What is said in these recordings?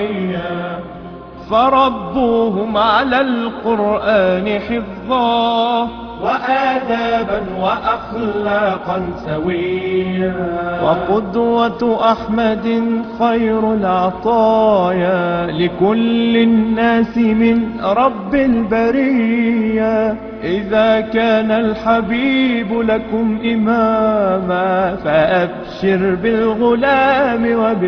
حيا فربوهم على القرآن حفظا وآدابا وأخلاقا سويا وقدوة أحمد خير العطايا لكل الناس من رب البرية إذا كان الحبيب لكم إماما فأبشر بالغلام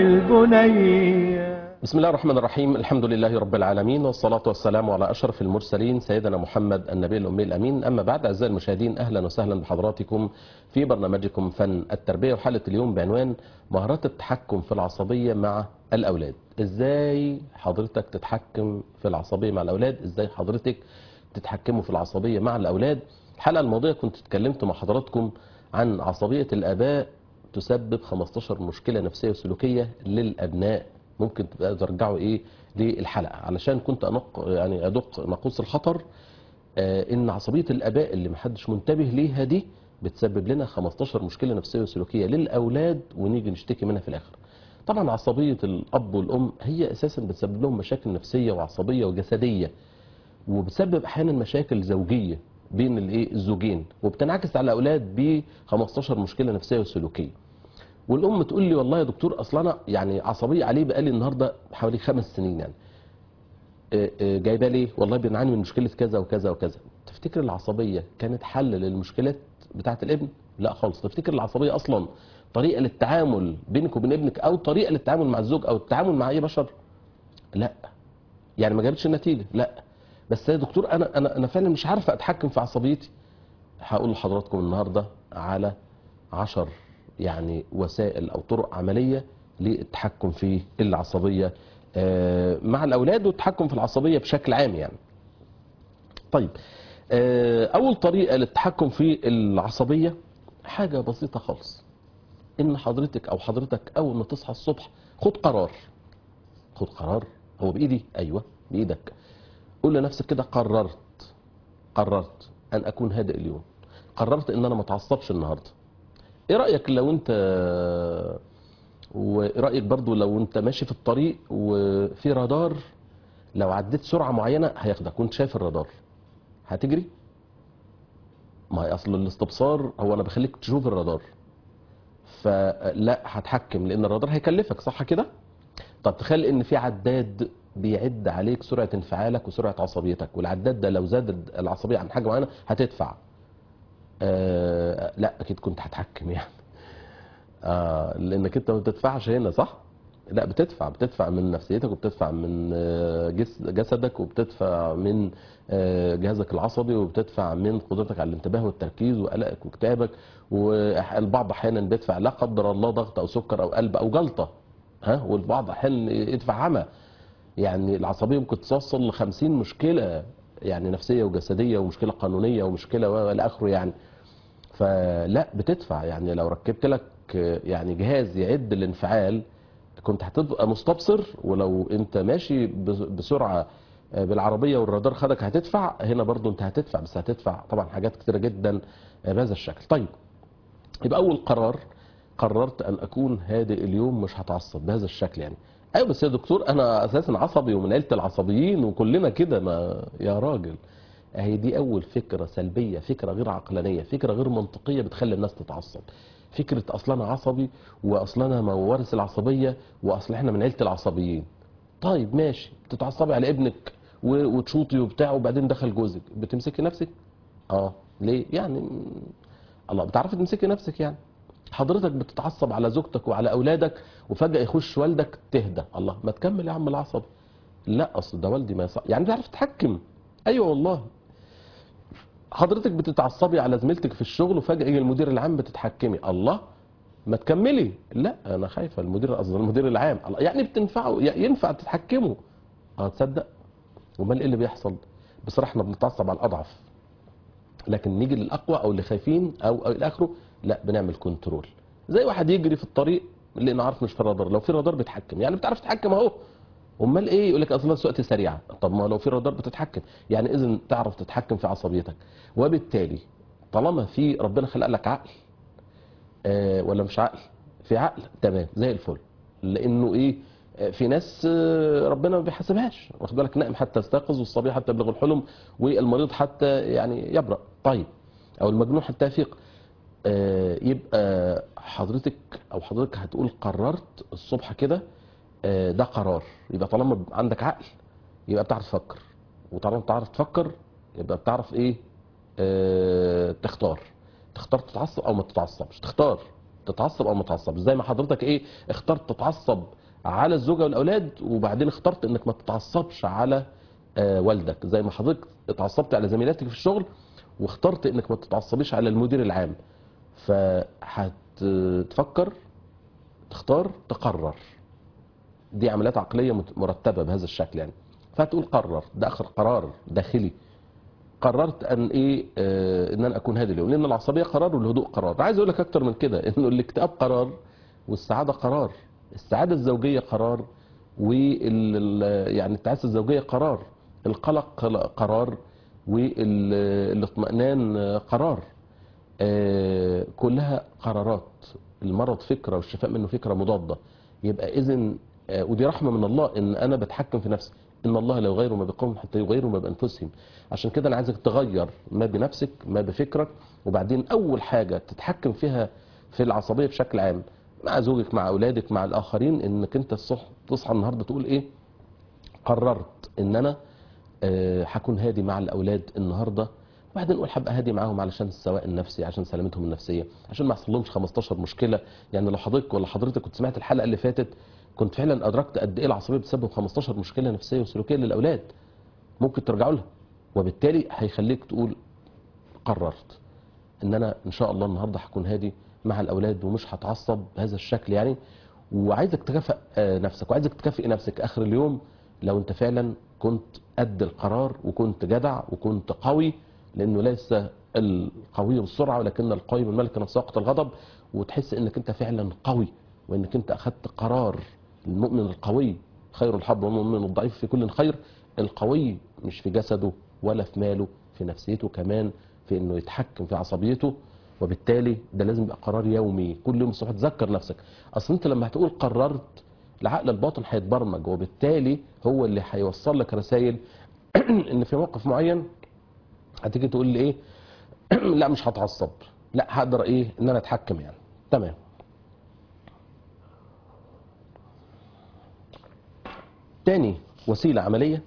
وبالبنية بسم الله الرحمن الرحيم الحمد لله رب العالمين والصلاة والسلام على أشرف المرسلين سيدنا محمد النبي الأمي الأمين أما بعد أعزائي المشاهدين أهلا وسهلا بحضراتكم في برنامجكم فن التربية وحلقة اليوم بعنوان مهارات التحكم في العصبية مع الأولاد إزاي حضرتك تتحكم في العصبية مع الأولاد إزاي حضرتك تتحكموا في العصبية مع الأولاد الحلقة الماضية كنت اتكلمت مع حضراتكم عن عصبية الآباء تسبب 15 مشكلة نفسية وسلوكية للأبناء ممكن تبقى ترجعوا ايه للحلقه علشان كنت انق يعني ادق ناقوس الخطر آه ان عصبيه الاباء اللي محدش منتبه ليها دي بتسبب لنا 15 مشكله نفسيه وسلوكيه للاولاد ونيجي نشتكي منها في الاخر طبعا عصبيه الاب والام هي اساسا بتسبب لهم مشاكل نفسيه وعصبيه وجسديه وبتسبب احيانا مشاكل زوجيه بين الايه الزوجين وبتنعكس على الاولاد ب 15 مشكله نفسيه وسلوكيه والام تقول لي والله يا دكتور اصل انا يعني عصبيه عليه بقالي النهارده حوالي خمس سنين يعني جايبه ليه والله بنعاني من مشكله كذا وكذا وكذا تفتكر العصبيه كانت حل للمشكلات بتاعه الابن لا خالص تفتكر العصبيه اصلا طريقه للتعامل بينك وبين ابنك او طريقه للتعامل مع الزوج او التعامل مع اي بشر لا يعني ما جابتش النتيجه لا بس يا دكتور انا انا انا فعلا مش عارفه اتحكم في عصبيتي هقول لحضراتكم النهارده على عشر يعني وسائل او طرق عمليه للتحكم في العصبيه مع الاولاد والتحكم في العصبيه بشكل عام يعني. طيب اول طريقه للتحكم في العصبيه حاجه بسيطه خالص ان حضرتك او حضرتك اول ما تصحى الصبح خد قرار خد قرار هو بايدي ايوه بايدك قول لنفسك كده قررت قررت ان اكون هادئ اليوم قررت ان انا ما اتعصبش النهارده ايه رايك لو انت وايه رايك برضو لو انت ماشي في الطريق وفي رادار لو عديت سرعه معينه هياخدك وانت شايف الرادار هتجري ما هي اصل الاستبصار هو انا بخليك تشوف الرادار فلا هتحكم لان الرادار هيكلفك صح كده طب تخيل ان في عداد بيعد عليك سرعه انفعالك وسرعه عصبيتك والعداد ده لو زاد العصبيه عن حاجه معينه هتدفع آه لا اكيد كنت هتحكم يعني آه لانك انت ما بتدفعش هنا صح لا بتدفع بتدفع من نفسيتك وبتدفع من جس جسدك وبتدفع من جهازك العصبي وبتدفع من قدرتك على الانتباه والتركيز وقلقك واكتئابك والبعض احيانا بيدفع لا قدر الله ضغط او سكر او قلب او جلطه ها والبعض احيانا يدفع عمى يعني العصبيه ممكن توصل ل 50 مشكله يعني نفسيه وجسديه ومشكله قانونيه ومشكله والى اخره يعني فلا بتدفع يعني لو ركبت لك يعني جهاز يعد الانفعال كنت هتبقى مستبصر ولو انت ماشي بسرعه بالعربيه والرادار خدك هتدفع هنا برضو انت هتدفع بس هتدفع طبعا حاجات كتيره جدا بهذا الشكل طيب يبقى اول قرار قررت ان اكون هادئ اليوم مش هتعصب بهذا الشكل يعني ايوه بس يا دكتور انا اساسا عصبي ومن عيله العصبيين وكلنا كده ما يا راجل اهي دي اول فكره سلبيه فكره غير عقلانيه فكره غير منطقيه بتخلي الناس تتعصب فكره اصل انا عصبي واصل انا موارث العصبيه واصل احنا من عيله العصبيين طيب ماشي بتتعصبي على ابنك وتشوطي وبتاع وبعدين دخل جوزك بتمسكي نفسك اه ليه يعني الله بتعرفي تمسكي نفسك يعني حضرتك بتتعصب على زوجتك وعلى اولادك وفجاه يخش والدك تهدى الله ما تكمل يا عم العصب لا اصل ده والدي ما يصح يعني بتعرف تتحكم ايوه والله حضرتك بتتعصبي على زميلتك في الشغل وفجاه يجي المدير العام بتتحكمي الله ما تكملي لا انا خايفه المدير قصدي المدير العام الله يعني بتنفعوا ينفع تتحكموا اه تصدق امال ايه اللي بيحصل بصراحه احنا بنتعصب على الاضعف لكن نيجي للاقوى او اللي خايفين او, أو الى اخره لا بنعمل كنترول زي واحد يجري في الطريق اللي انا عارف مش في الرادار لو في رادار بيتحكم يعني بتعرف تتحكم اهو امال ايه يقول لك اصلا سواقتي سريعه طب ما لو في رادار بتتحكم يعني اذا تعرف تتحكم في عصبيتك وبالتالي طالما في ربنا خلق لك عقل آه ولا مش عقل في عقل تمام زي الفل لانه ايه آه، في ناس آه، ربنا ما بيحاسبهاش واخد بالك نائم حتى يستيقظ والصبي حتى يبلغ الحلم والمريض حتى يعني يبرأ طيب او المجنون حتى يفيق آه، يبقى حضرتك او حضرتك هتقول قررت الصبح كده آه، ده قرار يبقى طالما عندك عقل يبقى بتعرف تفكر وطالما بتعرف تفكر يبقى بتعرف ايه آه، تختار تختار تتعصب او ما تتعصبش تختار تتعصب او ما تتعصبش زي ما حضرتك ايه اخترت تتعصب على الزوجه والاولاد وبعدين اخترت انك ما تتعصبش على آه، والدك زي ما حضرتك اتعصبت على زميلاتك في الشغل واخترت انك ما تتعصبيش على المدير العام فهتفكر تختار تقرر دي عمليات عقليه مت- مرتبه بهذا الشكل يعني فهتقول قرر ده اخر قرار داخلي قررت ان ايه آه ان انا اكون هادي اليوم لان العصبيه قرار والهدوء قرار عايز اقول لك اكتر من كده انه الاكتئاب قرار والسعاده قرار السعاده الزوجيه قرار وال ال- يعني التعاسه الزوجيه قرار القلق قل- قرار والاطمئنان قرار آه، كلها قرارات المرض فكره والشفاء منه فكره مضاده يبقى اذا ودي رحمه من الله ان انا بتحكم في نفسي ان الله لا يغير ما بقوم حتى يغيروا ما بانفسهم عشان كده انا عايزك تغير ما بنفسك ما بفكرك وبعدين اول حاجه تتحكم فيها في العصبيه بشكل عام مع زوجك مع اولادك مع الاخرين انك انت الصبح تصحى النهارده تقول ايه قررت ان انا آه، هكون هادي مع الاولاد النهارده وبعدين اقول هبقى هادي معاهم علشان السواء النفسي عشان سلامتهم النفسيه عشان ما يحصلهمش 15 مشكله يعني لو حضرتك ولا حضرتك كنت سمعت الحلقه اللي فاتت كنت فعلا ادركت قد ايه العصبيه بتسبب 15 مشكله نفسيه وسلوكيه للاولاد ممكن ترجعوا لها وبالتالي هيخليك تقول قررت ان انا ان شاء الله النهارده هكون هادي مع الاولاد ومش هتعصب بهذا الشكل يعني وعايزك تكافئ آه، نفسك وعايزك تكافئ نفسك اخر اليوم لو انت فعلا كنت قد القرار وكنت جدع وكنت قوي لانه ليس القوي بالسرعه ولكن القوي بالملك نفسه وقت الغضب وتحس انك انت فعلا قوي وانك انت اخذت قرار المؤمن القوي خير الحب والمؤمن الضعيف في كل خير القوي مش في جسده ولا في ماله في نفسيته كمان في انه يتحكم في عصبيته وبالتالي ده لازم يبقى قرار يومي كل يوم الصبح تذكر نفسك اصل انت لما هتقول قررت العقل الباطن هيتبرمج وبالتالي هو اللي هيوصل لك رسائل ان في موقف معين هتيجي تقول لي ايه لا مش هتعصب لا هقدر ايه ان انا اتحكم يعني تمام تاني وسيلة عملية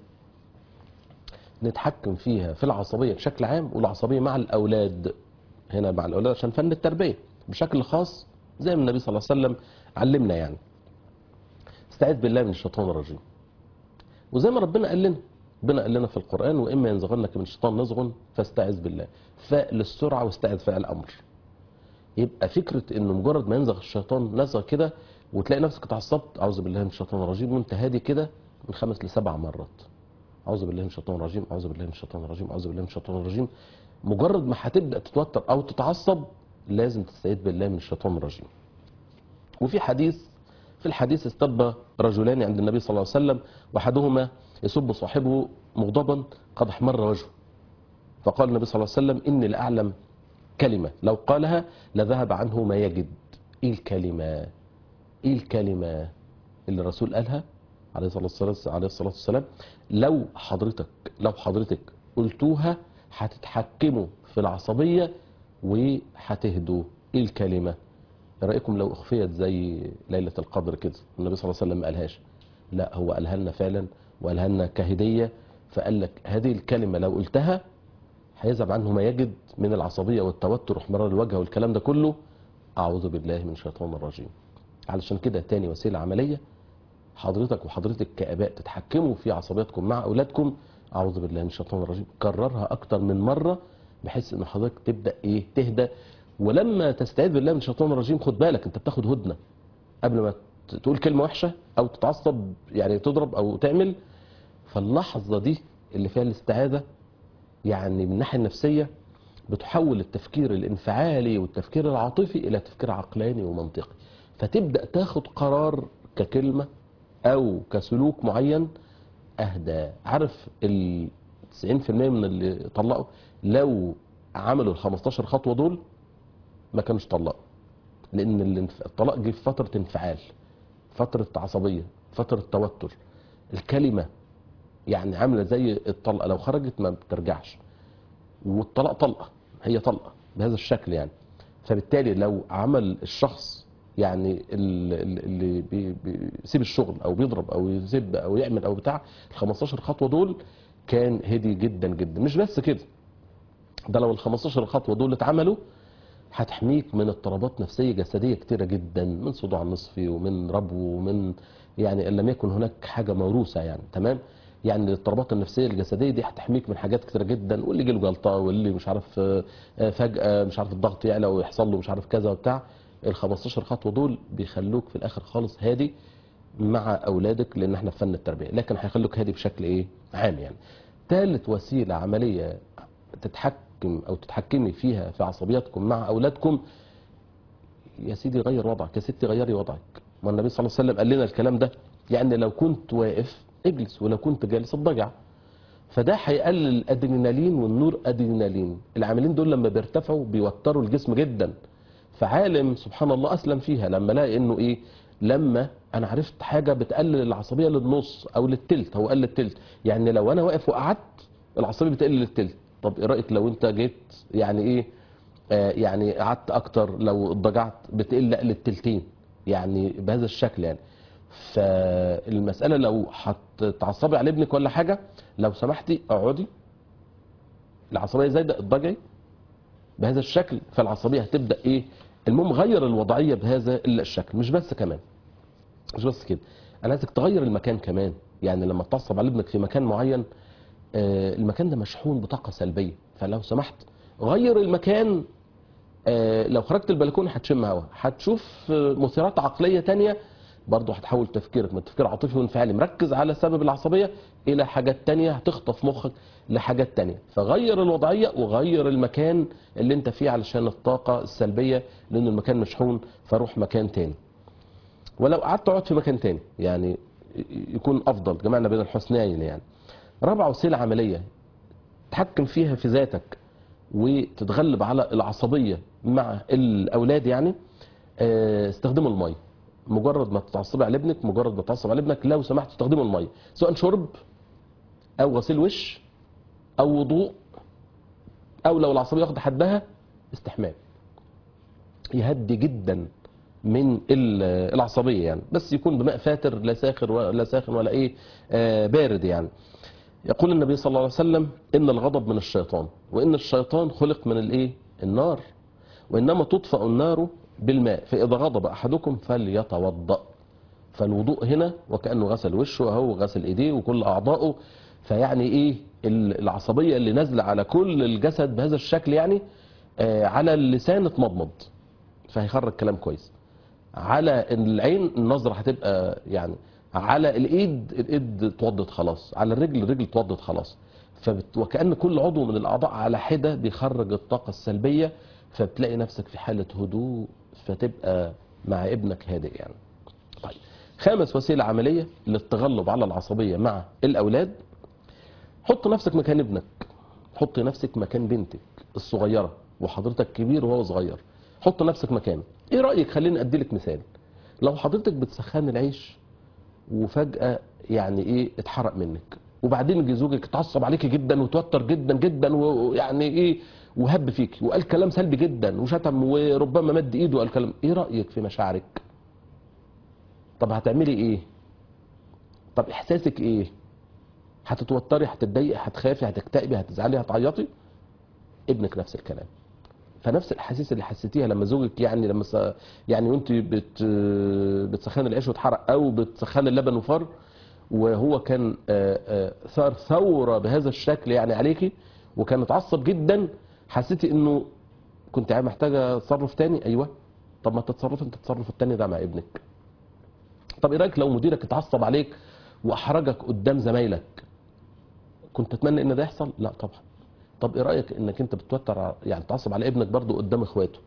نتحكم فيها في العصبية بشكل عام والعصبية مع الأولاد هنا مع الأولاد عشان فن التربية بشكل خاص زي ما النبي صلى الله عليه وسلم علمنا يعني استعذ بالله من الشيطان الرجيم وزي ما ربنا قال لنا ربنا قال لنا في القرآن وإما ينزغنك من الشيطان نزغ فاستعذ بالله فاء للسرعة واستعذ فاء الأمر يبقى فكرة إنه مجرد ما ينزغ الشيطان نزغ كده وتلاقي نفسك اتعصبت أعوذ بالله من الشيطان الرجيم وأنت هادي كده من خمس لسبع مرات أعوذ بالله من الشيطان الرجيم أعوذ بالله من الشيطان الرجيم أعوذ بالله من الشيطان الرجيم مجرد ما هتبدأ تتوتر أو تتعصب لازم تستعيذ بالله من الشيطان الرجيم وفي حديث في الحديث استب رجلان عند النبي صلى الله عليه وسلم واحدهما يسب صاحبه مغضبا قد احمر وجهه فقال النبي صلى الله عليه وسلم اني لاعلم كلمه لو قالها لذهب عنه ما يجد ايه الكلمه ايه الكلمه اللي الرسول قالها عليه الصلاه والسلام عليه الصلاه والسلام لو حضرتك لو حضرتك قلتوها هتتحكموا في العصبيه وهتهدوا ايه الكلمه ايه رايكم لو اخفيت زي ليله القدر كده النبي صلى الله عليه وسلم ما قالهاش لا هو قالها لنا فعلا وقالها لنا كهديه فقال لك هذه الكلمه لو قلتها هيذهب عنه ما يجد من العصبيه والتوتر واحمرار الوجه والكلام ده كله اعوذ بالله من الشيطان الرجيم علشان كده تاني وسيله عمليه حضرتك وحضرتك كاباء تتحكموا في عصبيتكم مع اولادكم اعوذ بالله من الشيطان الرجيم كررها اكتر من مره بحيث ان حضرتك تبدا ايه تهدى ولما تستعيذ بالله من الشيطان الرجيم خد بالك انت بتاخد هدنه قبل ما ت- تقول كلمه وحشه او تتعصب يعني تضرب او تعمل فاللحظه دي اللي فيها الاستعاذه يعني من الناحيه النفسيه بتحول التفكير الانفعالي والتفكير العاطفي الى تفكير عقلاني ومنطقي فتبدا تاخد قرار ككلمه او كسلوك معين اهدى عارف ال 90% من اللي طلقوا لو عملوا ال 15 خطوه دول ما كانوش طلقوا لان الانف- الطلاق جه في فتره انفعال فتره عصبيه فتره توتر الكلمه يعني عامله زي الطلقه لو خرجت ما بترجعش والطلاق طلقه هي طلقه بهذا الشكل يعني فبالتالي لو عمل الشخص يعني ال- ال- اللي بي- بيسيب الشغل او بيضرب او يسب او يعمل او بتاع ال 15 خطوه دول كان هدي جدا جدا مش بس كده ده لو ال 15 خطوه دول اتعملوا هتحميك من اضطرابات نفسيه جسديه كتيره جدا من صداع نصفي ومن ربو ومن يعني ان لم يكن هناك حاجه موروثه يعني تمام يعني الاضطرابات النفسيه الجسديه دي هتحميك من حاجات كتيره جدا واللي يجي له جلطه واللي مش عارف آه، آه، فجاه مش عارف الضغط يعلى ويحصل له مش عارف كذا وبتاع ال 15 خطوه دول بيخلوك في الاخر خالص هادي مع اولادك لان احنا في فن التربيه لكن هيخلوك هادي بشكل ايه عام يعني ثالث وسيله عمليه تتحكم او تتحكمي فيها في عصبياتكم مع اولادكم يا سيدي غير وضعك يا ستي غيري وضعك ما النبي صلى الله عليه وسلم قال لنا الكلام ده يعني لو كنت واقف اجلس ولو كنت جالس اضطجع فده هيقلل الادرينالين والنور ادرينالين العاملين دول لما بيرتفعوا بيوتروا الجسم جدا فعالم سبحان الله اسلم فيها لما لقى انه ايه لما انا عرفت حاجه بتقلل العصبيه للنص او للتلت هو قال للتلت يعني لو انا واقف وقعدت العصبيه بتقل للتلت طب ايه رايك لو انت جيت يعني ايه آه يعني قعدت اكتر لو اتضجعت بتقل للتلتين يعني بهذا الشكل يعني فالمساله لو هتتعصبي على ابنك ولا حاجه لو سمحتي اقعدي العصبيه زايده اضطجعي بهذا الشكل فالعصبيه هتبدا ايه المهم غير الوضعيه بهذا الشكل مش بس كمان مش بس كده انا عايزك تغير المكان كمان يعني لما تعصب على ابنك في مكان معين آه، المكان ده مشحون بطاقه سلبيه فلو سمحت غير المكان آه، لو خرجت البلكونه هتشم هوا هتشوف آه، مثيرات عقليه تانية برضه هتحول تفكيرك من تفكير عاطفي وانفعالي مركز على سبب العصبيه الى حاجات تانية هتخطف مخك لحاجات تانية فغير الوضعيه وغير المكان اللي انت فيه علشان الطاقه السلبيه لان المكان مشحون فروح مكان تاني ولو قعدت اقعد في مكان تاني يعني يكون افضل جمعنا بين الحسنيين يعني رابع وسيله عمليه تحكم فيها في ذاتك وتتغلب على العصبيه مع الاولاد يعني آه، استخدموا الميه مجرد ما تتعصبي على ابنك مجرد ما تتعصب على ابنك لو سمحت استخدموا الميه سواء شرب او غسيل وش او وضوء او لو العصبيه واخده حدها استحمام يهدي جدا من ال- العصبيه يعني بس يكون بماء فاتر لا ساخر ولا ساخن ولا ايه آه بارد يعني يقول النبي صلى الله عليه وسلم ان الغضب من الشيطان وان الشيطان خلق من الايه النار وانما تطفأ النار بالماء فاذا غضب احدكم فليتوضأ فالوضوء هنا وكانه غسل وشه اهو غسل ايديه وكل اعضائه فيعني ايه ال- العصبيه اللي نازله على كل الجسد بهذا الشكل يعني آه على اللسان اتمضمض فهيخرج كلام كويس على العين النظره هتبقى يعني على الايد الايد اتوضت خلاص على الرجل الرجل اتوضت خلاص فبت... وكأن كل عضو من الأعضاء على حدة بيخرج الطاقة السلبية فبتلاقي نفسك في حالة هدوء فتبقى مع ابنك هادئ يعني طيب خامس وسيلة عملية للتغلب على العصبية مع الأولاد حط نفسك مكان ابنك حط نفسك مكان بنتك الصغيرة وحضرتك كبير وهو صغير حط نفسك مكانه ايه رأيك خليني ادي لك مثال لو حضرتك بتسخن العيش وفجأة يعني ايه اتحرق منك وبعدين يجي زوجك اتعصب عليكي جدا وتوتر جدا جدا ويعني ايه وهب فيك وقال كلام سلبي جدا وشتم وربما مد ايده وقال كلام ايه رأيك في مشاعرك طب هتعملي ايه طب احساسك ايه هتتوتري هتتضايقي هتخافي هتكتئبي هتزعلي هتعيطي ابنك نفس الكلام فنفس الاحاسيس اللي حسيتيها لما زوجك يعني لما س... يعني وانت بت... بتسخني العيش واتحرق او بتسخني اللبن وفر وهو كان آه، آه، ثار ثوره بهذا الشكل يعني عليكي وكان متعصب جدا حسيتي انه كنت محتاجه تصرف تاني ايوه طب ما تتصرف انت التصرف التاني ده مع ابنك طب ايه رايك لو مديرك اتعصب عليك واحرجك قدام زمايلك كنت تتمنى ان ده يحصل لا طبعا طب ايه رايك انك انت بتوتر ع- يعني تعصب على ابنك برضو قدام اخواته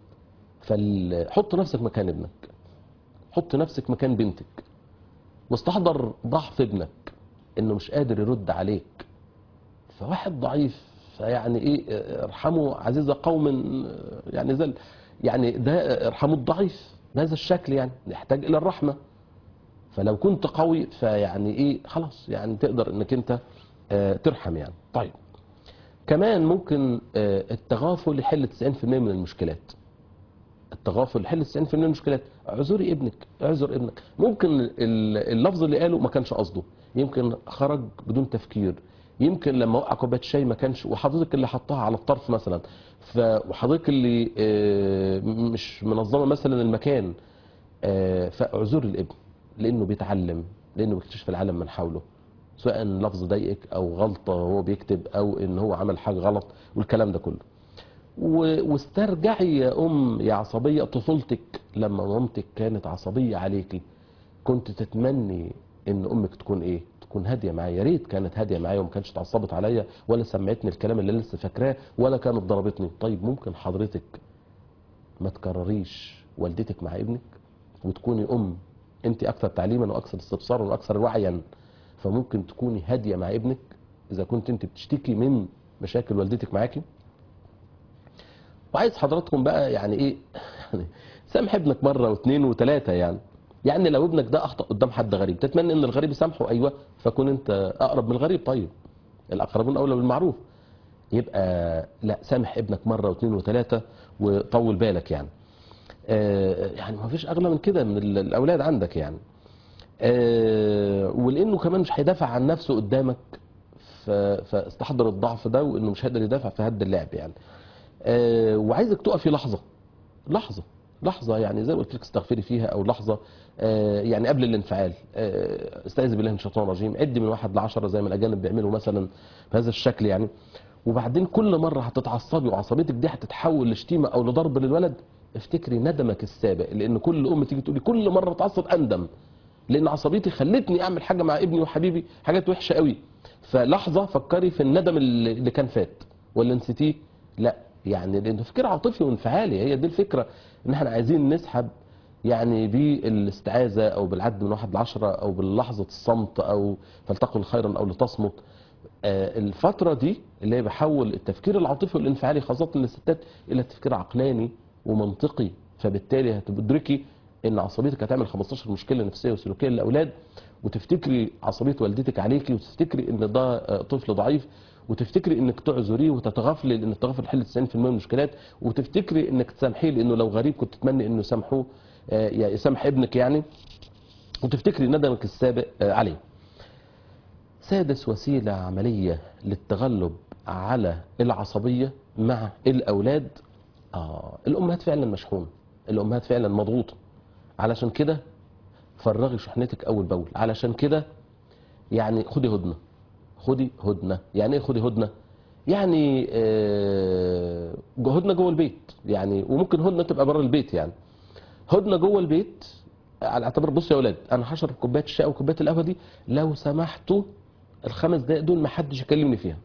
فحط نفسك مكان ابنك حط نفسك مكان بنتك واستحضر ضعف ابنك انه مش قادر يرد عليك فواحد ضعيف فيعني ايه اه، ارحموا عزيز قوم اه، يعني زل يعني ده اه، ارحموا الضعيف بهذا الشكل يعني يحتاج الى الرحمه فلو كنت قوي فيعني ايه خلاص يعني تقدر انك انت آه، ترحم يعني طيب كمان ممكن آه، التغافل يحل 90% من المشكلات التغافل يحل 90% من المشكلات اعذري ابنك اعذر ابنك ممكن ال- اللفظ اللي قاله ما كانش قصده يمكن خرج بدون تفكير يمكن لما وقع كوبايه شاي ما كانش وحضرتك اللي حطها على الطرف مثلا ف وحضرتك اللي آه، مش منظمه مثلا المكان آه، فاعذري الابن لانه بيتعلم لانه بيكتشف العالم من حوله سواء لفظ ضايقك او غلطه وهو بيكتب او ان هو عمل حاجه غلط والكلام ده كله و- واسترجعي يا ام يا عصبيه طفولتك لما مامتك كانت عصبيه عليكي كنت تتمني ان امك تكون ايه تكون هاديه معايا يا ريت كانت هاديه معايا وما كانتش اتعصبت عليا ولا سمعتني الكلام اللي لسه فاكراه ولا كانت ضربتني طيب ممكن حضرتك ما تكرريش والدتك مع ابنك وتكوني ام انت اكثر تعليما واكثر استبصارا واكثر وعيا فممكن تكوني هاديه مع ابنك اذا كنت انت بتشتكي من مشاكل والدتك معاكي وعايز حضراتكم بقى يعني ايه يعني سامح ابنك مره واثنين وثلاثه يعني يعني لو ابنك ده اخطا قدام حد غريب تتمنى ان الغريب يسامحه ايوه فكون انت اقرب من الغريب طيب الاقربون اولى بالمعروف يبقى لا سامح ابنك مره واثنين وثلاثه وطول بالك يعني آه يعني ما فيش اغلى من كده من ال- الاولاد عندك يعني آه ولانه كمان مش هيدافع عن نفسه قدامك ف- فاستحضر الضعف ده وانه مش هيقدر يدافع في هد اللعب يعني آه، وعايزك تقفي لحظه لحظه لحظه يعني زي ما قلت لك استغفري فيها او لحظه آه، يعني قبل الانفعال آه، استعيذ بالله من الشيطان الرجيم عد من واحد لعشرة زي ما الاجانب بيعملوا مثلا بهذا الشكل يعني وبعدين كل مره هتتعصبي وعصبيتك دي هتتحول لشتيمه او لضرب للولد افتكري ندمك السابق لان كل ام تيجي تقولي كل مره اتعصب اندم لان عصبيتي خلتني اعمل حاجه مع ابني وحبيبي حاجات وحشه قوي فلحظه فكري في الندم اللي اللي كان فات ولا نسيتيه لا يعني لان تفكير عاطفي وانفعالي هي دي الفكره ان احنا عايزين نسحب يعني بالاستعاذه او بالعد من واحد لعشرة او بلحظه الصمت او فلتقل خيرا او لتصمت آه، الفترة دي اللي هي بحول التفكير العاطفي والانفعالي خاصة للستات إلى تفكير عقلاني ومنطقي فبالتالي هتدركي إن عصبيتك هتعمل 15 مشكلة نفسية وسلوكية للأولاد وتفتكري عصبية والدتك عليكي وتفتكري إن ده آه، طفل ضعيف وتفتكري انك تعذريه وتتغافلي لان التغافل يحل 90% من المشكلات وتفتكري انك تسامحيه لانه لو غريب كنت تتمني انه يسامحوه آه، يسامح ابنك يعني وتفتكري ندمك السابق آه، عليه سادس وسيلة عملية للتغلب على العصبية مع الأولاد آه الأمهات فعلا مشحونة الأمهات فعلا مضغوطة علشان كده فرغي شحنتك أول بأول علشان كده يعني خدي هدنة خدي هدنة يعني إيه خدي هدنة؟ يعني آه هدنة جوه البيت يعني وممكن هدنة تبقى بره البيت يعني هدنة جوه البيت على اعتبار بصوا يا اولاد انا هشرب كوبايه الشاي وكوبايه القهوه دي لو سمحتوا الخمس دقايق دول ما حدش يكلمني فيها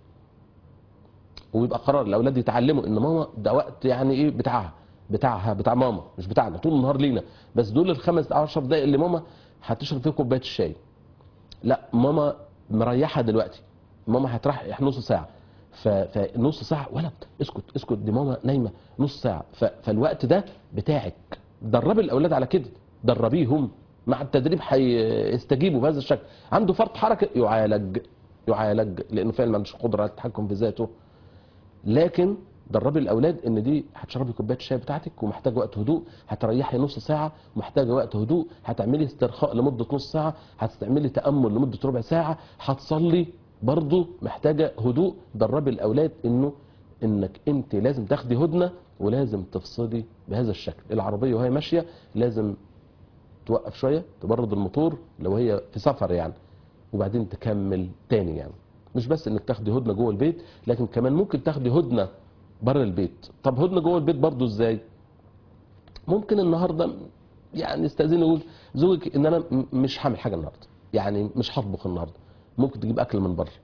ويبقى قرار الاولاد يتعلموا ان ماما ده وقت يعني ايه بتاعها بتاعها بتاع ماما مش بتاعنا طول النهار لينا بس دول الخمس او 10 دقايق اللي ماما هتشرب فيهم كوبايه الشاي لا ماما مريحه دلوقتي ماما هتريح نص ساعه ف- فنص ساعه ولا اسكت اسكت دي ماما نايمه نص ساعه ف- فالوقت ده بتاعك دربي الاولاد على كده دربيهم مع التدريب هيستجيبوا بهذا الشكل عنده فرط حركه يعالج يعالج لانه فعلا ما عندوش قدره على التحكم في ذاته لكن دربي الاولاد ان دي هتشربي كوبايه الشاي بتاعتك ومحتاجه وقت هدوء هتريحي نص ساعه محتاجه وقت هدوء هتعملي استرخاء لمده نص ساعه هتستعملي تامل لمده ربع ساعه هتصلي برضه محتاجه هدوء دربي الاولاد انه انك انت لازم تاخدي هدنه ولازم تفصلي بهذا الشكل العربيه وهي ماشيه لازم توقف شويه تبرد الموتور لو هي في سفر يعني وبعدين تكمل تاني يعني مش بس انك تاخدي هدنه جوه البيت لكن كمان ممكن تاخدي هدنه بره البيت طب هدنه جوه البيت برضو ازاي ممكن النهارده يعني استاذني اقول زوجك ان انا م- مش هعمل حاجه النهارده يعني مش هطبخ النهارده ممكن تجيب اكل من بره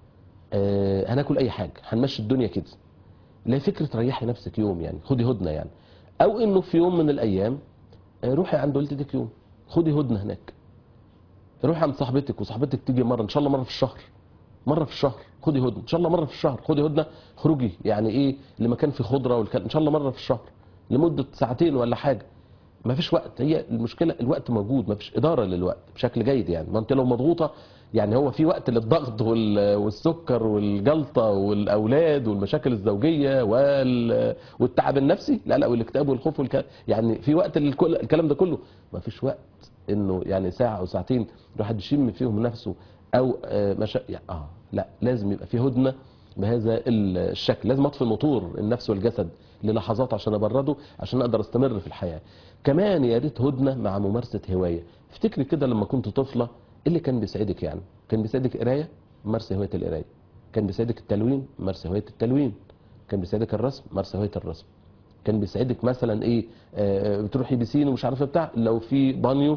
آه هناكل اي حاجه هنمشي الدنيا كده لا فكره ريحي نفسك يوم يعني خدي هدنه يعني او انه في يوم من الايام آه، روحي عند والدتك يوم خدي هدنه هناك روحي عند صاحبتك وصاحبتك تيجي مره ان شاء الله مره في الشهر مره في الشهر خدي هدنه ان شاء الله مره في الشهر خدي هدنه خروجي يعني ايه لمكان فيه خضره والكلام ان شاء الله مره في الشهر لمده ساعتين ولا حاجه ما فيش وقت هي المشكله الوقت موجود ما فيش اداره للوقت بشكل جيد يعني ما انت لو مضغوطه يعني هو في وقت للضغط وال- والسكر والجلطه والاولاد والمشاكل الزوجيه وال- والتعب النفسي لا لا والاكتئاب والخوف والك... يعني في وقت للكل الكلام ده كله ما فيش وقت انه يعني ساعه او ساعتين الواحد يشم فيهم نفسه او آه مشا... يعني اه لا لازم يبقى في هدنه بهذا الشكل لازم اطفي موتور النفس والجسد للحظات عشان ابرده عشان اقدر استمر في الحياه كمان يا ريت هدنه مع ممارسه هوايه افتكري كده لما كنت طفله ايه اللي كان بيسعدك يعني كان بيسعدك قرايه مارسي هوايه القرايه كان بيسعدك التلوين مارسي هوايه التلوين كان بيسعدك الرسم مارسي هوايه الرسم كان بيسعدك مثلا ايه آه بتروحي بسين ومش عارف بتاع لو في بانيو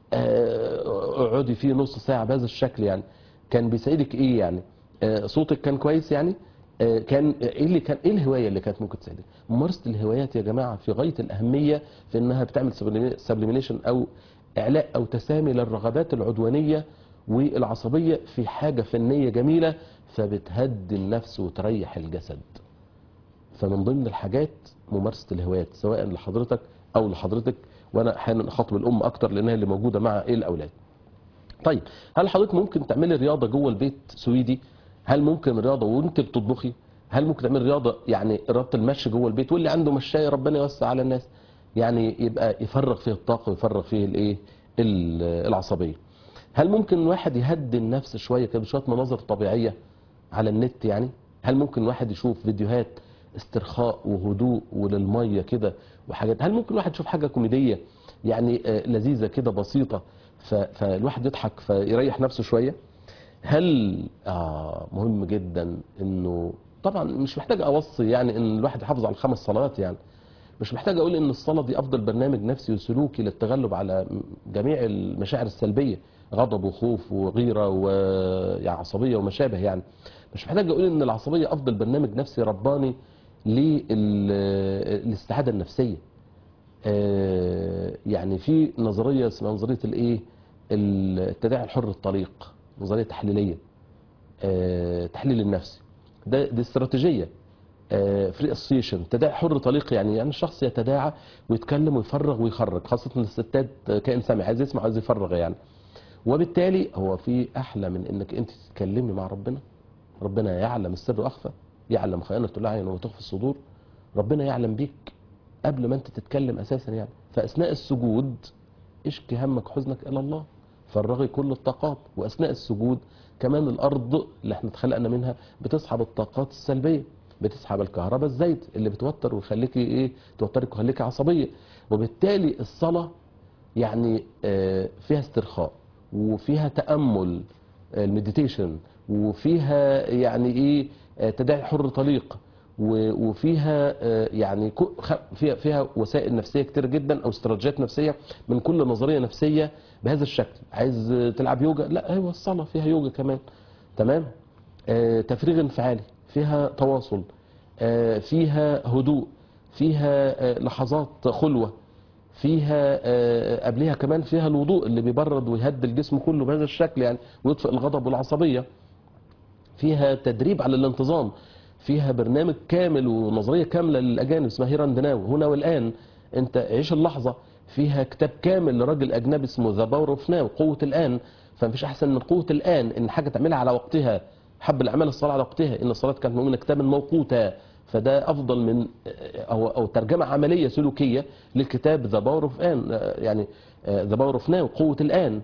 آه، اقعدي فيه نص ساعه بهذا الشكل يعني كان بيسعدك ايه يعني آه، صوتك كان كويس يعني آه، كان ايه اللي كان ايه الهوايه اللي كانت ممكن تسعدك ممارسه الهوايات يا جماعه في غايه الاهميه في انها بتعمل سبليمينيشن او اعلاء او تسامي للرغبات العدوانيه والعصبيه في حاجه فنيه جميله فبتهدي النفس وتريح الجسد فمن ضمن الحاجات ممارسه الهوايات سواء لحضرتك او لحضرتك وانا احيانا اخاطب الام اكتر لانها اللي موجوده مع ايه الاولاد طيب هل حضرتك ممكن تعملي رياضه جوه البيت سويدي هل ممكن رياضه وانت بتطبخي هل ممكن تعمل رياضه يعني رياضه المشي جوه البيت واللي عنده مشايه ربنا يوسع على الناس يعني يبقى يفرغ فيه الطاقه ويفرغ فيه الايه ال- العصبيه هل ممكن واحد يهدي النفس شويه كده بشويه مناظر طبيعيه على النت يعني هل ممكن واحد يشوف فيديوهات استرخاء وهدوء وللميه كده وحاجات هل ممكن واحد يشوف حاجه كوميديه يعني آه، لذيذه كده بسيطه ف- فالواحد يضحك فيريح نفسه شويه هل آه مهم جدا انه طبعا مش محتاج اوصي يعني ان الواحد يحافظ على الخمس صلوات يعني مش محتاج اقول ان الصلاه دي افضل برنامج نفسي وسلوكي للتغلب على جميع المشاعر السلبيه غضب وخوف وغيره وعصبيه وما شابه يعني مش محتاج اقول ان العصبيه افضل برنامج نفسي رباني للاستعاده النفسيه آه، يعني في نظريه اسمها نظريه الايه التداعي الحر الطليق نظريه تحليليه آه، تحليل النفسي ده دي استراتيجيه فري اسوسيشن تداعي حر طليق يعني يعني الشخص يتداعى ويتكلم ويفرغ ويخرج خاصه الستات آه، كائن سامع عايز يسمع عايز يفرغ يعني وبالتالي هو في احلى من انك انت تتكلمي مع ربنا ربنا يعلم السر واخفى يعلم خيانه الاعين وتخفي الصدور ربنا يعلم بيك قبل ما انت تتكلم اساسا يعني فاثناء السجود اشكي همك حزنك الى الله فرغي كل الطاقات واثناء السجود كمان الارض اللي احنا اتخلقنا منها بتسحب الطاقات السلبيه بتسحب الكهرباء الزايد اللي بتوتر ويخليكي ايه توترك ويخليكي عصبيه وبالتالي الصلاه يعني آه، فيها استرخاء وفيها تامل المديتيشن وفيها يعني ايه آه، تداعي حر طليق و- وفيها آه، يعني كو- خ- فيها فيها وسائل نفسيه كتير جدا او استراتيجيات نفسيه من كل نظريه نفسيه بهذا الشكل عايز آه، تلعب يوجا لا هو الصلاه فيها يوجا كمان تمام آه، تفريغ انفعالي فيها تواصل آه، فيها هدوء فيها آه، لحظات خلوه فيها آه، قبلها كمان فيها الوضوء اللي بيبرد ويهدي الجسم كله بهذا الشكل يعني ويطفئ الغضب والعصبيه فيها تدريب على الانتظام فيها برنامج كامل ونظريه كامله للاجانب اسمها هيراند ناو هنا والان انت عيش اللحظه فيها كتاب كامل لراجل اجنبي اسمه ذا باور اوف ناو قوه الان فمفيش احسن من قوه الان ان حاجه تعملها على وقتها حب الاعمال الصلاه على وقتها ان الصلاه كانت مؤمنه كتابا موقوتا فده افضل من او او ترجمه عمليه سلوكيه للكتاب ذا باور اوف ان يعني ذا باور اوف ناو قوه الان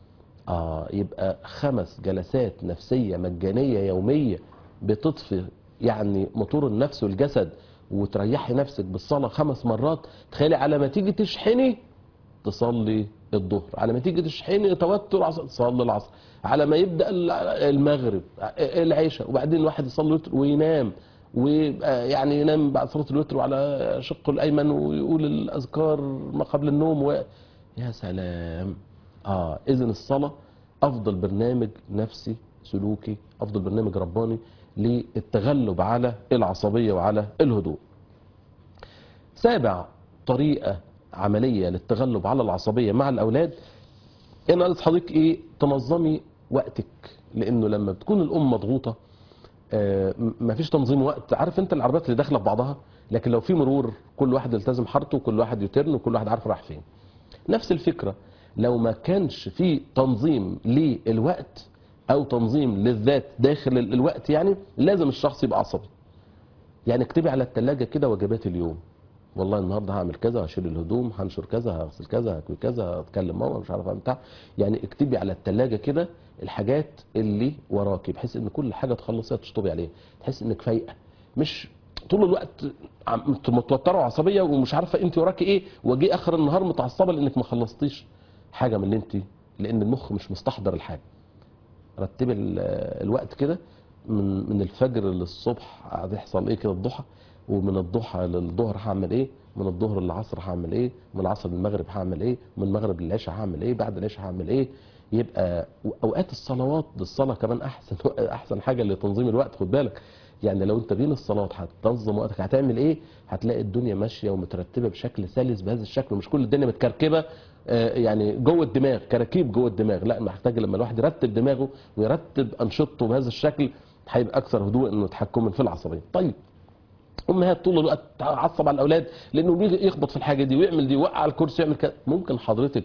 اه يبقى خمس جلسات نفسيه مجانيه يوميه بتطفي يعني موتور النفس والجسد وتريحي نفسك بالصلاه خمس مرات تخيلي على ما تيجي تشحني تصلي الظهر على ما تيجي تشحني توتر عصر تصلي العصر على ما يبدا ال- المغرب العشاء وبعدين الواحد يصلي الوتر وينام ويبقى يعني ينام بعد صلاه الوتر وعلى شقه الايمن ويقول الاذكار ما قبل النوم و... يا سلام اه اذا الصلاه افضل برنامج نفسي سلوكي افضل برنامج رباني للتغلب على العصبيه وعلى الهدوء سابع طريقه عمليه للتغلب على العصبيه مع الاولاد ان قالت حضرتك ايه تنظمي وقتك لانه لما بتكون الام مضغوطه آه، م- مفيش تنظيم وقت عارف انت العربيات اللي داخله في بعضها لكن لو في مرور كل واحد يلتزم حارته وكل واحد يترن وكل واحد عارف راح فين نفس الفكرة لو ما كانش في تنظيم للوقت او تنظيم للذات داخل ال- الوقت يعني لازم الشخص يبقى عصبي يعني اكتبي على التلاجة كده وجبات اليوم والله النهارده هعمل كذا هشيل الهدوم هنشر كذا هغسل كذا هاكل كذا هتكلم ماما مش عارف اعمل بتاع يعني اكتبي على التلاجة كده الحاجات اللي وراكي بحيث ان كل حاجه تخلصيها تشطبي عليها تحس انك فايقه مش طول الوقت عم- متوتره وعصبيه ومش عارفه انت وراكي ايه واجي اخر النهار متعصبه لانك ما خلصتيش حاجه من اللي انت لان المخ مش مستحضر الحاجه رتبي ال- الوقت كده من من الفجر للصبح هيحصل ايه كده الضحى ومن الضحى للظهر هعمل ايه من الظهر للعصر هعمل ايه من العصر للمغرب هعمل ايه من المغرب للعشاء هعمل ايه بعد العشاء هعمل ايه يبقى اوقات الصلوات الصلاه كمان احسن احسن حاجه لتنظيم الوقت خد بالك يعني لو انت بين الصلاه هتنظم وقتك هتعمل ايه هتلاقي الدنيا ماشيه ومترتبه بشكل سلس بهذا الشكل ومش كل الدنيا متكركبه آه، يعني جوه الدماغ كراكيب جوه الدماغ لا محتاج لما الواحد يرتب دماغه ويرتب انشطته بهذا الشكل هيبقى اكثر هدوء انه تحكما في العصبيه طيب امهات طول الوقت تعصب على الاولاد لانه بيجي يخبط في الحاجه دي ويعمل دي يوقع على الكرسي يعمل كده ممكن حضرتك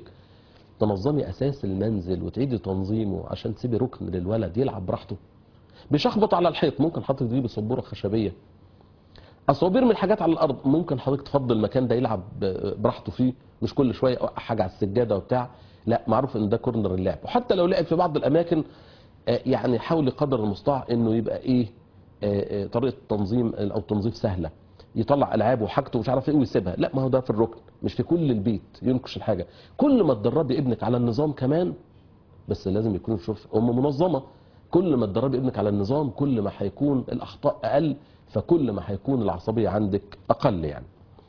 تنظمي اساس المنزل وتعيدي تنظيمه عشان تسيبي ركن للولد يلعب براحته بيشخبط على الحيط ممكن حضرتك تجيبي سبوره خشبيه اصابير من الحاجات على الارض ممكن حضرتك تفضل المكان ده يلعب براحته فيه مش كل شويه يوقع حاجه على السجاده وبتاع لا معروف ان ده كورنر اللعب وحتى لو لعب في بعض الاماكن آه، يعني حاول قدر المستطاع انه يبقى ايه آه، آه، طريقه تنظيم او تنظيف سهله يطلع العابه وحاجته ومش عارف ايه ويسيبها لا ما هو ده في الركن مش في كل البيت ينكش الحاجه كل ما تدربي ابنك على النظام كمان بس لازم يكون شوف ام منظمه كل ما تدربي ابنك على النظام كل ما هيكون الاخطاء اقل فكل ما هيكون العصبيه عندك اقل يعني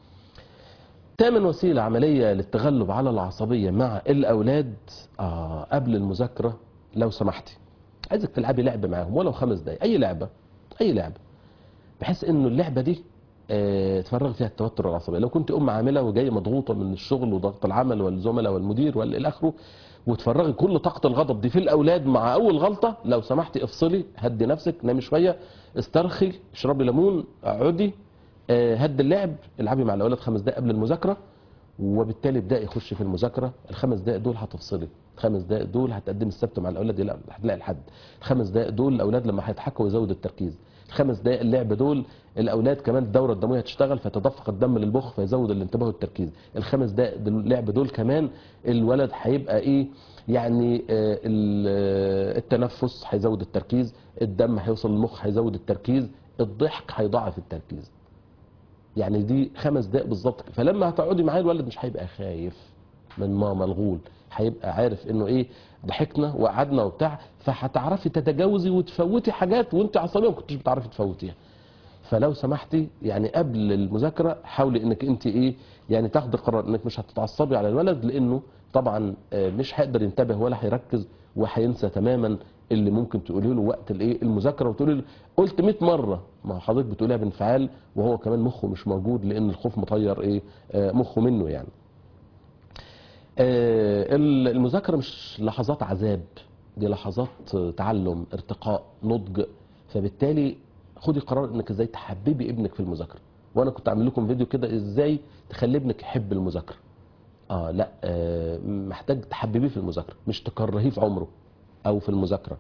تامن وسيله عمليه للتغلب على العصبيه مع الاولاد آه قبل المذاكره لو سمحتي عايزك تلعبي لعبه معاهم ولو خمس دقايق اي لعبه اي لعبه بحيث انه اللعبه دي آه، تفرغ فيها التوتر والعصبيه لو كنت ام عامله وجايه مضغوطه من الشغل وضغط العمل والزملاء والمدير والى اخره وتفرغي كل طاقه الغضب دي في الاولاد مع اول غلطه لو سمحتي افصلي هدي نفسك نامي شويه استرخي اشربي ليمون اقعدي آه، هدي اللعب العبي مع الاولاد خمس دقائق قبل المذاكره وبالتالي ابداي يخش في المذاكره الخمس دقائق دول هتفصلي الخمس دقائق دول هتقدمي السبت مع الاولاد لا هتلاقي الحد الخمس دقائق دول الاولاد لما هيضحكوا يزود التركيز الخمس دقائق اللعب دول الاولاد كمان الدوره الدمويه هتشتغل فتدفق الدم للمخ فيزود الانتباه والتركيز الخمس دقائق دول- اللعب دول كمان الولد هيبقى ايه يعني آه، ال- آه، التنفس هيزود التركيز الدم هيوصل للمخ هيزود التركيز الضحك هيضاعف التركيز يعني دي خمس دقائق بالظبط فلما هتقعدي معاه الولد مش هيبقى خايف من ماما الغول هيبقى عارف انه ايه ضحكنا وقعدنا وبتاع فهتعرفي تتجاوزي وتفوتي حاجات وانت عصبيه ما كنتش بتعرفي تفوتيها فلو سمحتي يعني قبل المذاكره حاولي انك انت ايه يعني تاخدي قرار انك مش هتتعصبي على الولد لانه طبعا آه، مش هيقدر ينتبه ولا هيركز وهينسى تماما اللي ممكن تقولي له وقت الايه المذاكره وتقولي له قلت 100 مره ما حضرتك بتقوليها بانفعال وهو كمان مخه مش موجود لان الخوف مطير ايه آه، مخه منه يعني آه، المذاكره مش لحظات عذاب دي لحظات تعلم ارتقاء نضج فبالتالي خدي قرار انك ازاي تحببي ابنك في المذاكره وانا كنت عامل لكم فيديو كده ازاي تخلي ابنك يحب المذاكره اه لا آه محتاج تحببيه في المذاكره مش تكرهيه في عمره او في المذاكره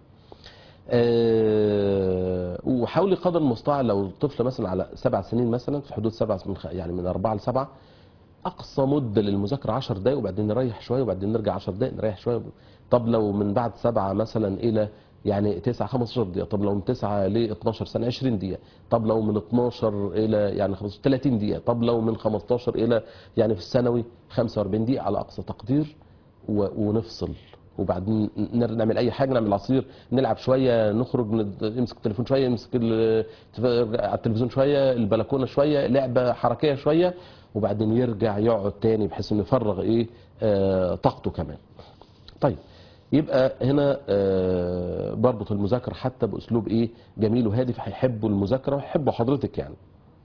آه وحاولي قدر المستطاع لو الطفل مثلا على سبع سنين مثلا في حدود سبع من خ- يعني من اربعه لسبعه اقصى مده للمذاكره 10 دقائق وبعدين نريح شويه وبعدين نرجع 10 دقائق نريح شويه طب لو من بعد سبعه مثلا الى يعني 9 15 دقيقه طب لو من 9 ل 12 سنه 20 دقيقه طب لو من 12 الى يعني 15 30 دقيقه طب لو من 15 الى يعني في الثانوي 45 دقيقه على اقصى تقدير و- ونفصل وبعدين نر- نعمل اي حاجه نعمل عصير نلعب شويه نخرج ند- نمسك التليفون شويه نمسك ال- تف- على التلفزيون شويه البلكونه شويه لعبه حركيه شويه وبعدين يرجع يقعد تاني بحيث انه يفرغ ايه آه طاقته كمان طيب يبقى هنا آه بربط المذاكره حتى باسلوب ايه جميل وهادي فهيحبوا المذاكره ويحبوا حضرتك يعني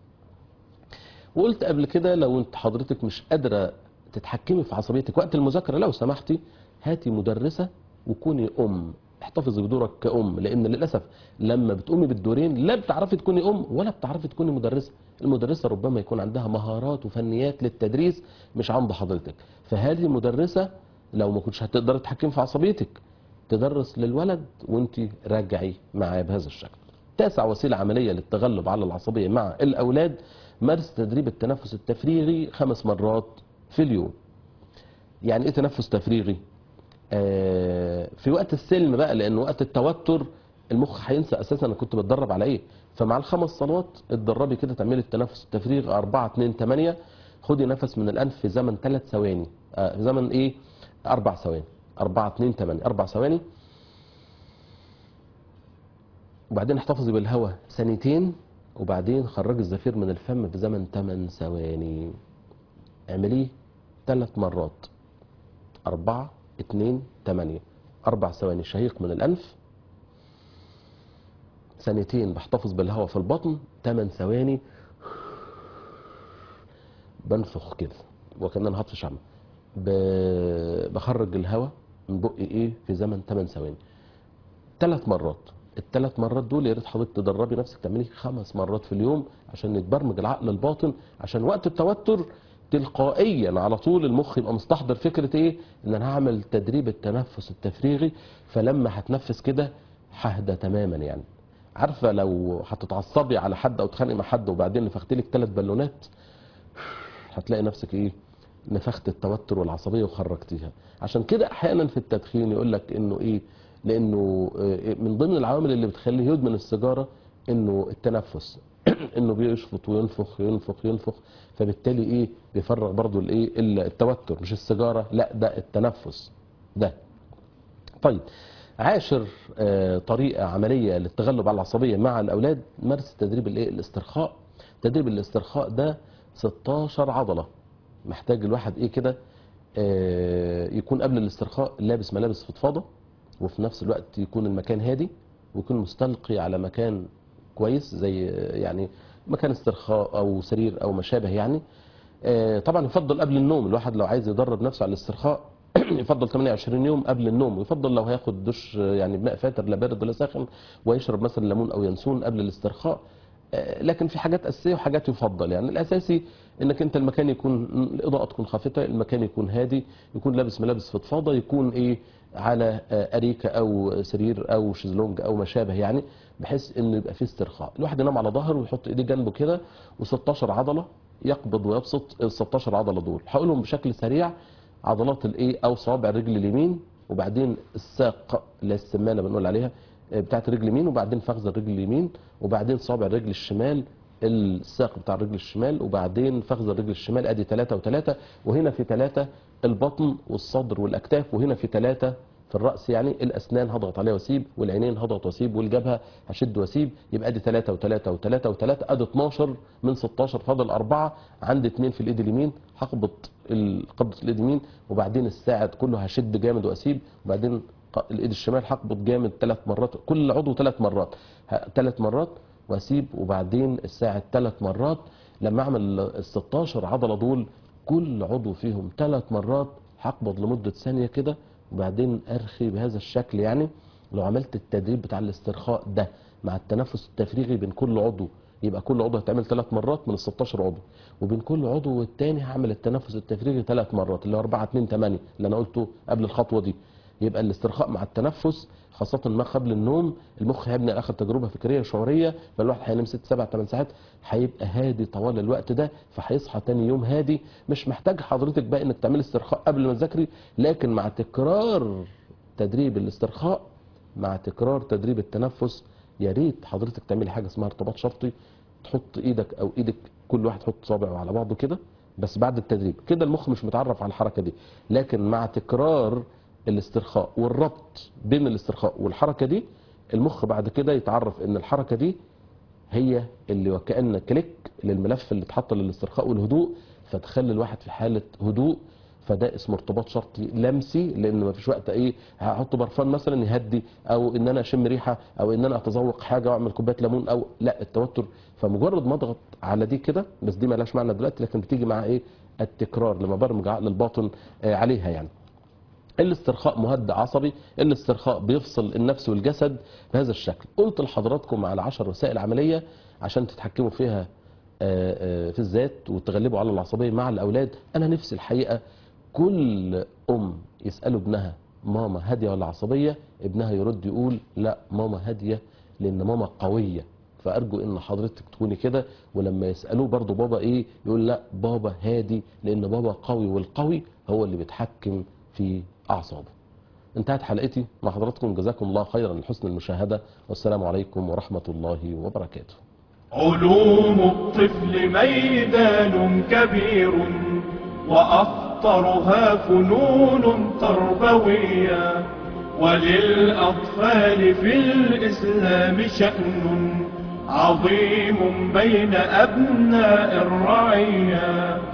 وقلت قبل كده لو انت حضرتك مش قادره تتحكمي في عصبيتك وقت المذاكره لو سمحتي هاتي مدرسه وكوني ام احتفظي بدورك كأم لأن للأسف لما بتقومي بالدورين لا بتعرفي تكوني أم ولا بتعرفي تكوني مدرسة المدرسة ربما يكون عندها مهارات وفنيات للتدريس مش عند حضرتك فهذه مدرسة لو ما كنتش هتقدر تتحكم في عصبيتك تدرس للولد وانت راجعي معاه بهذا الشكل تاسع وسيلة عملية للتغلب على العصبية مع الأولاد مارس تدريب التنفس التفريغي خمس مرات في اليوم يعني ايه تنفس تفريغي آه في وقت السلم بقى لان وقت التوتر المخ هينسى اساسا انا كنت بتدرب على ايه فمع الخمس صلوات اتدربي كده تعملي التنفس التفريغ 4 2 8 خدي نفس من الانف في زمن 3 ثواني آه في زمن ايه 4 ثواني 4 2 8 4 ثواني وبعدين احتفظي بالهواء ثانيتين وبعدين خرجي الزفير من الفم في زمن 8 ثواني اعمليه ثلاث مرات أربعة اتنين تمانية أربع ثواني شهيق من الأنف ثانيتين بحتفظ بالهواء في البطن تمن ثواني بنفخ كده وكأن أنا هطفي شمع ب- بخرج الهواء من بقي إيه في زمن 8 ثواني ثلاث مرات الثلاث مرات دول يا ريت حضرتك تدربي نفسك تعملي خمس مرات في اليوم عشان يتبرمج العقل الباطن عشان وقت التوتر تلقائيا على طول المخ يبقى مستحضر فكره ايه ان انا هعمل تدريب التنفس التفريغي فلما هتنفس كده ههدى تماما يعني عارفه لو هتتعصبي على حد او تتخانقي مع حد وبعدين نفخت لك ثلاث بالونات هتلاقي نفسك ايه نفخت التوتر والعصبيه وخرجتيها عشان كده احيانا في التدخين يقول لك انه ايه لانه آه، من ضمن العوامل اللي بتخليه يدمن السيجاره انه التنفس انه بيشفط وينفخ ينفخ ينفخ فبالتالي ايه بيفرغ برضو الايه التوتر مش السيجاره لا ده التنفس ده طيب عاشر آه، طريقة عملية للتغلب على العصبية مع الأولاد مارس تدريب الايه الاسترخاء تدريب الاسترخاء ده 16 عضلة محتاج الواحد ايه كده آه، يكون قبل الاسترخاء لابس ملابس فضفاضة وفي نفس الوقت يكون المكان هادي ويكون مستلقي على مكان كويس زي آه، يعني مكان استرخاء او سرير او ما شابه يعني آه، طبعا يفضل قبل النوم الواحد لو عايز يدرب نفسه على الاسترخاء يفضل 28 يوم قبل النوم ويفضل لو هياخد دش آه، يعني بماء فاتر لا بارد ولا ساخن ويشرب مثلا ليمون او ينسون قبل الاسترخاء آه، لكن في حاجات اساسيه وحاجات يفضل يعني الاساسي انك انت المكان يكون الاضاءه تكون خافته المكان يكون هادي يكون لابس ملابس فضفاضه يكون ايه على آه، اريكه او سرير او شيزلونج او ما شابه يعني بحيث انه يبقى فيه استرخاء الواحد ينام على ظهره ويحط ايديه جنبه كده و16 عضله يقبض ويبسط ال 16 عضله دول هقولهم بشكل سريع عضلات الايه او صوابع الرجل اليمين وبعدين الساق اللي هي السمانه بنقول عليها آه، بتاعت الرجل اليمين وبعدين فخذ الرجل اليمين وبعدين صابع الرجل الشمال الساق بتاع الرجل الشمال وبعدين فخذ الرجل الشمال ادي ثلاثة وثلاثة وهنا في ثلاثة البطن والصدر والاكتاف وهنا في ثلاثة في الراس يعني الاسنان هضغط عليها واسيب والعينين هضغط واسيب والجبهه هشد واسيب يبقى ادي 3 و3 و3 و3 ادي 12 من 16 فاضل اربعه عندي اثنين في الايد اليمين هخبط ال- قبضه الايد اليمين وبعدين الساعد كله هشد جامد واسيب وبعدين ق- الايد الشمال هخبط جامد ثلاث مرات كل عضو ثلاث مرات ثلاث مرات واسيب وبعدين الساعد ثلاث مرات لما اعمل ال 16 عضله دول كل عضو فيهم ثلاث مرات هقبض لمده ثانيه كده وبعدين ارخي بهذا الشكل يعني لو عملت التدريب بتاع الاسترخاء ده مع التنفس التفريغي بين كل عضو يبقى كل عضو هتعمل ثلاث مرات من ال 16 عضو وبين كل عضو والتاني هعمل التنفس التفريغي ثلاث مرات اللي هو 4 2 8 اللي انا قلته قبل الخطوه دي يبقى الاسترخاء مع التنفس خاصة ما قبل النوم المخ هيبني اخر تجربة فكرية شعورية فالواحد هينام ست سبع ثمان ساعات هيبقى هادي طوال الوقت ده فهيصحى تاني يوم هادي مش محتاج حضرتك بقى انك تعملي استرخاء قبل ما تذاكري لكن مع تكرار تدريب الاسترخاء مع تكرار تدريب التنفس يا ريت حضرتك تعملي حاجة اسمها ارتباط شرطي تحط ايدك او ايدك كل واحد يحط صابعه على بعضه كده بس بعد التدريب كده المخ مش متعرف على الحركة دي لكن مع تكرار الاسترخاء والربط بين الاسترخاء والحركة دي المخ بعد كده يتعرف ان الحركة دي هي اللي وكأن كليك للملف اللي اتحط للاسترخاء والهدوء فتخلي الواحد في حالة هدوء فده اسمه ارتباط شرطي لمسي لان ما فيش وقت ايه هحط برفان مثلا يهدي او ان انا اشم ريحه او ان انا اتذوق حاجه واعمل كوبايه ليمون او لا التوتر فمجرد ما اضغط على دي كده بس دي مالهاش معنى دلوقتي لكن بتيجي مع ايه التكرار لما برمج عقل الباطن آه، عليها يعني الاسترخاء مهدئ عصبي الاسترخاء بيفصل النفس والجسد بهذا الشكل قلت لحضراتكم على عشر وسائل عملية عشان تتحكموا فيها آه، آه، في الذات وتغلبوا على العصبية مع الأولاد أنا نفسي الحقيقة كل أم يسألوا ابنها ماما هادية ولا عصبية ابنها يرد يقول لا ماما هادية لأن ماما قوية فأرجو إن حضرتك تكوني كده ولما يسألوه برضو بابا إيه يقول لا بابا هادي لأن بابا قوي والقوي هو اللي بيتحكم في أعصابه انتهت حلقتي مع حضراتكم جزاكم الله خيرا لحسن المشاهدة والسلام عليكم ورحمة الله وبركاته علوم الطفل ميدان كبير وأخطرها فنون تربوية وللأطفال في الإسلام شأن عظيم بين أبناء الرعية